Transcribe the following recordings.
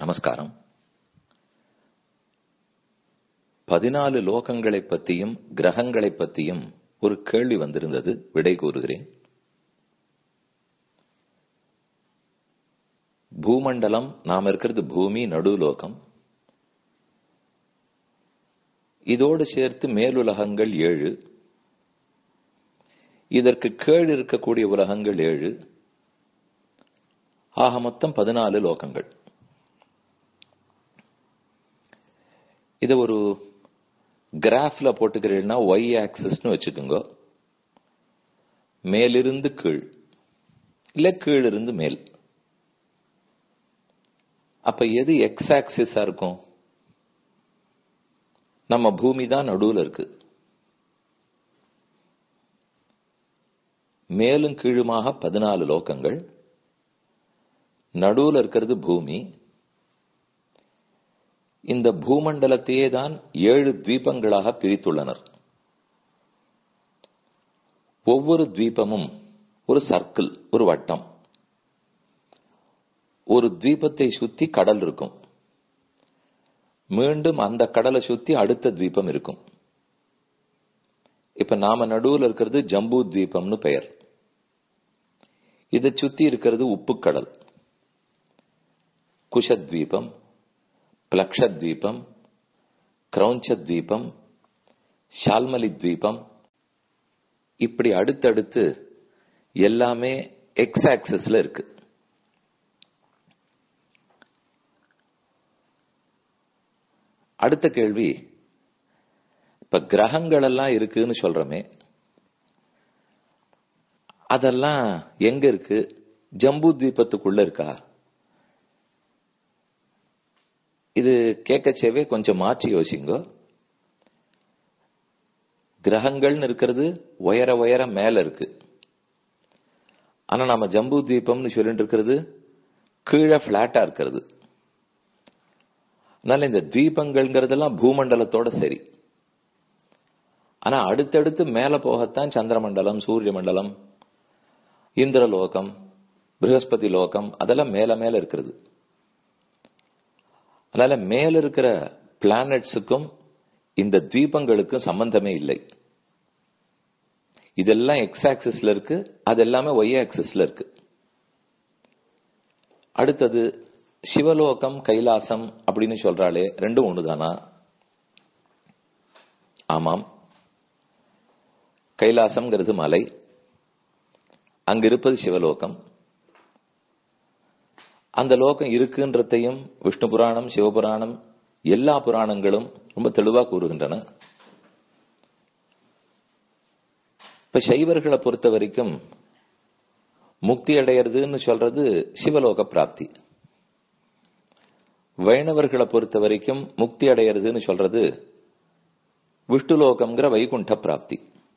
நமஸ்காரம் பதினாலு லோகங்களைப் பற்றியும் கிரகங்களைப் பற்றியும் ஒரு கேள்வி வந்திருந்தது விடை கூறுகிறேன் பூமண்டலம் நாம் இருக்கிறது பூமி நடுலோகம் இதோடு சேர்த்து மேலுலகங்கள் ஏழு இதற்கு கீழ் இருக்கக்கூடிய உலகங்கள் ஏழு ஆக மொத்தம் பதினாலு லோகங்கள் இதை ஒரு கிராஃப்ல போட்டுக்கிறீங்கன்னா ஒய் ஆக்சிஸ்னு வச்சுக்கோங்க மேலிருந்து கீழ் இல்ல கீழிருந்து மேல் அப்ப எது எக்ஸ் ஆக்சிஸா இருக்கும் நம்ம பூமி தான் நடுவில் இருக்கு மேலும் கீழுமாக பதினாலு லோகங்கள் நடுவில் இருக்கிறது பூமி இந்த பூமண்டலத்தையே தான் ஏழு தீபங்களாக பிரித்துள்ளனர் ஒவ்வொரு தீபமும் ஒரு சர்க்கிள் ஒரு வட்டம் ஒரு தீபத்தை சுத்தி கடல் இருக்கும் மீண்டும் அந்த கடலை சுத்தி அடுத்த தீபம் இருக்கும் இப்ப நாம நடுவில் இருக்கிறது ஜம்பு தீபம்னு பெயர் இதை சுத்தி இருக்கிறது உப்பு கடல் குஷத்வீபம் பிளக்ஷத்வீபம் கிரௌஞ்சத்வீபம் ஷால்மலி தீபம் இப்படி அடுத்தடுத்து எல்லாமே எக்ஸ் ஆக்சிஸ்ல இருக்கு அடுத்த கேள்வி இப்ப கிரகங்கள் எல்லாம் இருக்குன்னு சொல்றோமே அதெல்லாம் எங்க இருக்கு ஜம்பு தீபத்துக்குள்ள இருக்கா இது கேட்கச்சேவே கொஞ்சம் மாற்றி யோசிங்க கிரகங்கள்னு இருக்கிறது உயர உயர மேல இருக்கு ஆனா நம்ம ஜம்பு தீபம்னு சொல்லிட்டு இருக்கிறது கீழே பிளாட்டா இருக்கிறது அதனால இந்த தீபங்கள்ங்கிறதெல்லாம் பூமண்டலத்தோட சரி ஆனா அடுத்தடுத்து மேல போகத்தான் சந்திரமண்டலம் சூரிய மண்டலம் இந்திரலோகம் ப்ரகஸ்பதி லோகம் அதெல்லாம் மேல மேல இருக்கிறது அதனால மேல இருக்கிற பிளானட்ஸுக்கும் இந்த தீபங்களுக்கும் சம்பந்தமே இல்லை இதெல்லாம் எக்ஸ் ஆக்சிஸ்ல இருக்கு அது எல்லாமே ஒய் ஆக்சிஸ்ல இருக்கு அடுத்தது சிவலோகம் கைலாசம் அப்படின்னு சொல்றாளே ரெண்டும் ஒண்ணுதானா ஆமாம் கைலாசம்ங்கிறது மலை அங்க இருப்பது சிவலோகம் அந்த லோகம் இருக்குன்றதையும் விஷ்ணு புராணம் சிவபுராணம் எல்லா புராணங்களும் ரொம்ப தெளிவா கூறுகின்றன இப்ப சைவர்களை பொறுத்த வரைக்கும் முக்தி அடையிறதுன்னு சொல்றது சிவலோக பிராப்தி வைணவர்களை பொறுத்த வரைக்கும் முக்தி அடையிறதுன்னு சொல்றது விஷ்ணுலோகம்ங்கிற வைகுண்ட பிராப்தி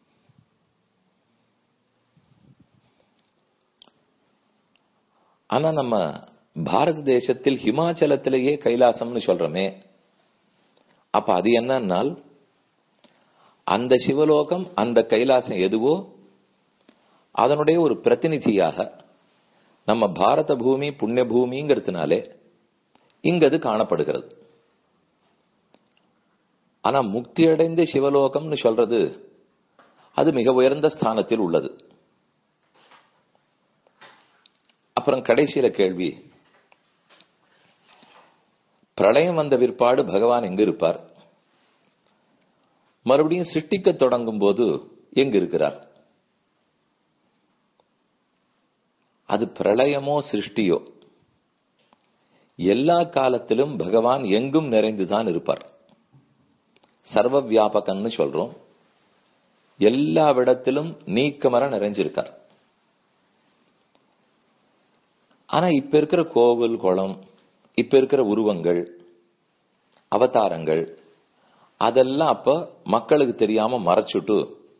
ஆனா நம்ம பாரத தேசத்தில் ஹிமாச்சலத்திலேயே கைலாசம்னு சொல்றோமே அப்ப அது என்னன்னால் அந்த சிவலோகம் அந்த கைலாசம் எதுவோ அதனுடைய ஒரு பிரதிநிதியாக நம்ம பாரத பூமி புண்ணிய பூமிங்கிறதுனாலே இங்க அது காணப்படுகிறது ஆனா முக்தி அடைந்த சிவலோகம்னு சொல்றது அது மிக உயர்ந்த ஸ்தானத்தில் உள்ளது அப்புறம் கடைசியில கேள்வி பிரளயம் வந்த பிற்பாடு பகவான் எங்க இருப்பார் மறுபடியும் சிருஷ்டிக்க தொடங்கும் போது எங்க இருக்கிறார் அது பிரளயமோ சிருஷ்டியோ எல்லா காலத்திலும் பகவான் எங்கும் நிறைந்துதான் இருப்பார் சர்வ வியாபகன்னு சொல்றோம் எல்லா விடத்திலும் நீக்கமர நிறைஞ்சிருக்கார் ஆனா இப்ப இருக்கிற கோவில் குளம் இப்ப இருக்கிற உருவங்கள் அவதாரங்கள் அதெல்லாம் அப்ப மக்களுக்கு தெரியாம மறைச்சுட்டு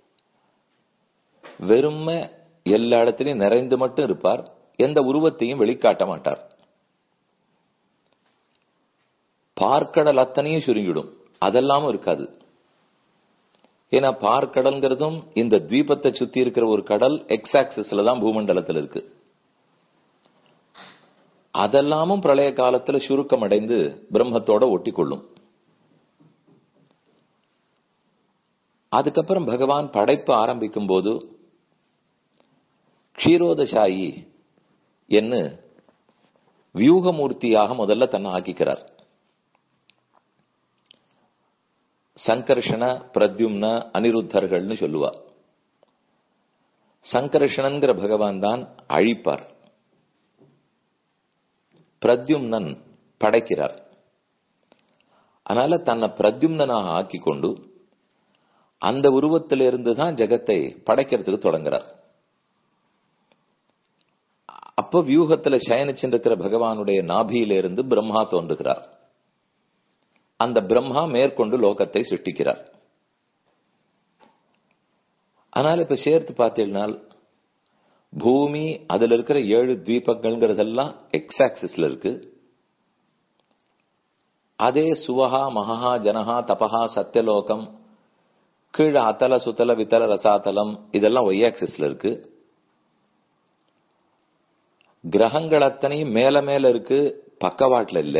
வெறும எல்லா இடத்திலையும் நிறைந்து மட்டும் இருப்பார் எந்த உருவத்தையும் வெளிக்காட்ட மாட்டார் பார்க்கடல் அத்தனையும் சுருங்கிடும் அதெல்லாமும் இருக்காது ஏன்னா பார்க்கடல்ங்கிறதும் இந்த தீபத்தை சுத்தி இருக்கிற ஒரு கடல் எக்ஸ் ஆக்சிஸ்ல தான் பூமண்டலத்தில் இருக்கு அதெல்லாமும் பிரளய காலத்துல சுருக்கம் அடைந்து பிரம்மத்தோட ஒட்டி கொள்ளும் அதுக்கப்புறம் பகவான் படைப்பு ஆரம்பிக்கும் போது க்ஷீரோதசாயி என்று வியூகமூர்த்தியாக முதல்ல தன்னை ஆக்கிக்கிறார் சங்கர்ஷண பிரத்யும்ன அனிருத்தர்கள்னு சொல்லுவா சங்கர்ஷணன்கிற பகவான் தான் அழிப்பார் பிரத்யும்னன் படைக்கிறார் அதனால தன்னை பிரத்யும்னனாக ஆக்கி கொண்டு அந்த உருவத்திலிருந்து தான் ஜெகத்தை படைக்கிறதுக்கு தொடங்குறார் அப்ப வியூகத்துல சயனிச்சிருக்கிற பகவானுடைய நாபியிலிருந்து பிரம்மா தோன்றுகிறார் அந்த பிரம்மா மேற்கொண்டு லோகத்தை சிருஷ்டிக்கிறார் அதனால இப்ப சேர்த்து பார்த்தீங்கன்னா பூமி அதுல இருக்கிற ஏழு தீபங்கள்ங்கிறதெல்லாம் எக்ஸ் ஆக்சிஸ்ல இருக்கு அதே சுவஹா மகா ஜனஹா தபஹா சத்தியலோகம் கீழே அத்தல சுத்தல வித்தல ரசாத்தலம் இதெல்லாம் ஒய் ஆக்சிஸ்ல இருக்கு கிரகங்கள் அத்தனையும் மேல மேல இருக்கு பக்கவாட்டுல இல்ல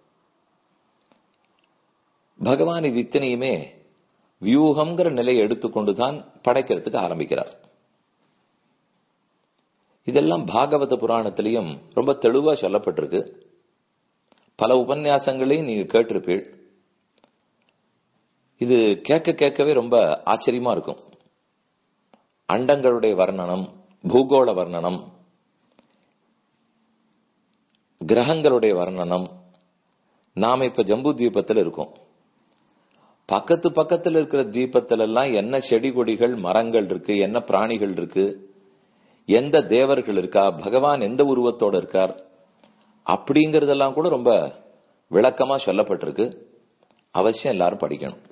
பகவான் இது இத்தனையுமே வியூகம்ங்கிற நிலையை எடுத்துக்கொண்டுதான் படைக்கிறதுக்கு ஆரம்பிக்கிறார் இதெல்லாம் பாகவத புராணத்திலையும் ரொம்ப தெளிவா சொல்லப்பட்டிருக்கு பல உபன்யாசங்களையும் நீங்க கேட்டிருப்பீள் இது கேட்க கேட்கவே ரொம்ப ஆச்சரியமா இருக்கும் அண்டங்களுடைய வர்ணனம் பூகோள வர்ணனம் கிரகங்களுடைய வர்ணனம் நாம இப்ப ஜம்பு தீபத்தில் இருக்கோம் பக்கத்து பக்கத்துல இருக்கிற தீபத்துல எல்லாம் என்ன செடி கொடிகள் மரங்கள் இருக்கு என்ன பிராணிகள் இருக்கு எந்த தேவர்கள் இருக்கா பகவான் எந்த உருவத்தோட இருக்கார் அப்படிங்கறதெல்லாம் கூட ரொம்ப விளக்கமா சொல்லப்பட்டிருக்கு அவசியம் எல்லாரும் படிக்கணும்